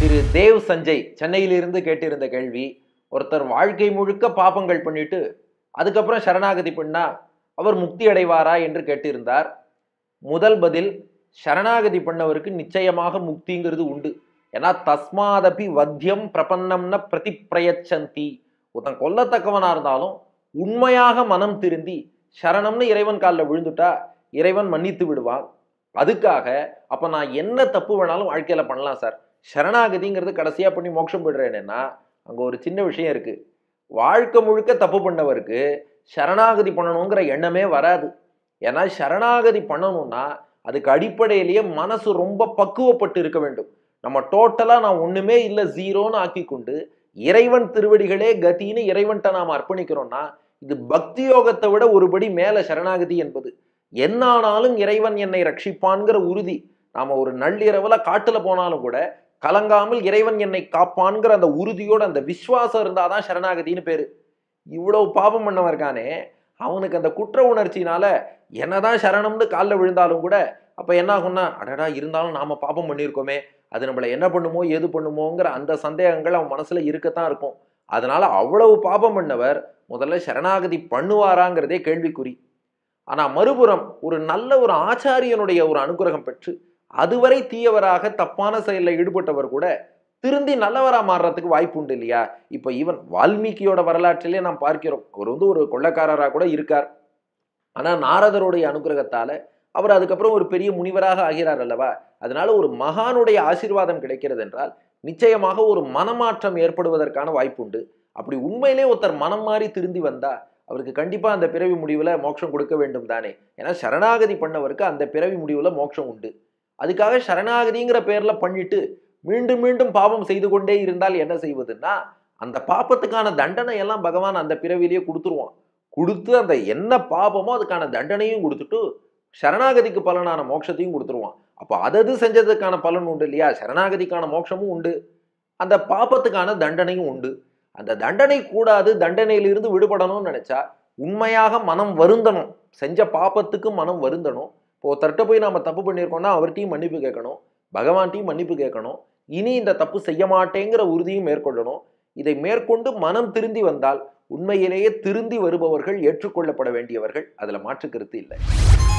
திரு தேவ் சஞ்சய் சென்னையிலிருந்து கேட்டிருந்த கேள்வி ஒருத்தர் வாழ்க்கை முழுக்க பாபங்கள் பண்ணிட்டு அதுக்கப்புறம் சரணாகதி பண்ணா அவர் முக்தி அடைவாரா என்று கேட்டிருந்தார் முதல் பதில் சரணாகதி பண்ணவருக்கு நிச்சயமாக முக்திங்கிறது உண்டு ஏன்னா தஸ்மாதபி வத்தியம் பிரபன்னம்ன பிரதிப்பிரயச்சந்தி ஒருத்தன் கொல்லத்தக்கவனா இருந்தாலும் உண்மையாக மனம் திருந்தி சரணம்னு இறைவன் காலில் விழுந்துட்டா இறைவன் மன்னித்து விடுவான் அதுக்காக அப்ப நான் என்ன தப்பு வேணாலும் வாழ்க்கையில பண்ணலாம் சார் சரணாகதிங்கிறது கடைசியா பண்ணி மோட்சம் போயிடுறேன்னா அங்க ஒரு சின்ன விஷயம் இருக்கு வாழ்க்கை முழுக்க தப்பு பண்ணவருக்கு சரணாகதி பண்ணணுங்கிற எண்ணமே வராது ஏன்னா சரணாகதி பண்ணணும்னா அதுக்கு அடிப்படையிலேயே மனசு ரொம்ப பக்குவப்பட்டு இருக்க வேண்டும் நம்ம டோட்டலா நான் ஒண்ணுமே இல்லை ஜீரோன்னு ஆக்கி கொண்டு இறைவன் திருவடிகளே கதின்னு இறைவன்கிட்ட நாம் அர்ப்பணிக்கிறோம்னா இது பக்தி யோகத்தை விட ஒருபடி மேல சரணாகதி என்பது என்னானாலும் இறைவன் என்னை ரட்சிப்பான்கிற உறுதி நாம ஒரு நள்ளிரவுல காட்டுல போனாலும் கூட கலங்காமல் இறைவன் என்னை காப்பான்கிற அந்த உறுதியோட அந்த விசுவாசம் இருந்தாதான் சரணாகதின்னு பேரு இவ்வளவு பாபம் பண்ணவன் இருக்கானே அவனுக்கு அந்த குற்ற உணர்ச்சினால என்னதான் சரணம்னு காலில் விழுந்தாலும் கூட அப்ப என்ன ஆகும்னா அடடா இருந்தாலும் நாம பாபம் பண்ணியிருக்கோமே அது நம்மளை என்ன பண்ணுமோ ஏது பண்ணுமோங்கிற அந்த சந்தேகங்கள் அவன் மனசுல இருக்கத்தான் இருக்கும் அதனால அவ்வளவு பாபம் பண்ணவர் முதல்ல சரணாகதி பண்ணுவாராங்கிறதே கேள்விக்குறி ஆனா மறுபுறம் ஒரு நல்ல ஒரு ஆச்சாரியனுடைய ஒரு அனுகிரகம் பெற்று அதுவரை தீயவராக தப்பான செயலில் ஈடுபட்டவர் கூட திருந்தி நல்லவரா மாறுறதுக்கு வாய்ப்பு உண்டு இல்லையா இப்ப ஈவன் வால்மீகியோட வரலாற்றிலே நாம் பார்க்கிறோம் அவர் வந்து ஒரு கொள்ளக்காரராக கூட இருக்கார் ஆனா நாரதருடைய அனுகிரகத்தால அவர் அதுக்கப்புறம் ஒரு பெரிய முனிவராக ஆகிறார் அல்லவா அதனால ஒரு மகானுடைய ஆசீர்வாதம் கிடைக்கிறது என்றால் நிச்சயமாக ஒரு மனமாற்றம் ஏற்படுவதற்கான வாய்ப்பு உண்டு அப்படி உண்மையிலே ஒருத்தர் மனம் மாறி திருந்தி வந்தா அவருக்கு கண்டிப்பா அந்த பிறவி முடிவுல மோட்சம் கொடுக்க வேண்டும் தானே ஏன்னா சரணாகதி பண்ணவருக்கு அந்த பிறவி முடிவுல மோட்சம் உண்டு அதுக்காக சரணாகதிங்கிற பேர்ல பண்ணிட்டு மீண்டும் மீண்டும் பாவம் செய்து கொண்டே இருந்தால் என்ன செய்வதுன்னா அந்த பாப்பத்துக்கான தண்டனை எல்லாம் பகவான் அந்த பிறவிலேயே கொடுத்துருவான் கொடுத்து அந்த என்ன பாபமோ அதுக்கான தண்டனையும் கொடுத்துட்டு சரணாகதிக்கு பலனான மோட்சத்தையும் கொடுத்துருவான் அப்போ அதது செஞ்சதுக்கான பலன் உண்டு இல்லையா சரணாகதிக்கான மோட்சமும் உண்டு அந்த பாப்பத்துக்கான தண்டனையும் உண்டு அந்த தண்டனை கூடாது தண்டனையிலிருந்து விடுபடணும்னு நினைச்சா உண்மையாக மனம் வருந்தணும் செஞ்ச பாப்பத்துக்கு மனம் வருந்தணும் இப்போ ஒருத்தர்கிட்ட போய் நாம தப்பு பண்ணியிருக்கோம்னா அவர்கிட்டையும் மன்னிப்பு கேட்கணும் பகவான்கிட்டையும் மன்னிப்பு கேட்கணும் இனி இந்த தப்பு செய்ய மாட்டேங்கிற உறுதியும் மேற்கொள்ளணும் இதை மேற்கொண்டு மனம் திருந்தி வந்தால் உண்மையிலேயே திருந்தி வருபவர்கள் ஏற்றுக்கொள்ளப்பட வேண்டியவர்கள் அதுல மாற்று கருத்து இல்லை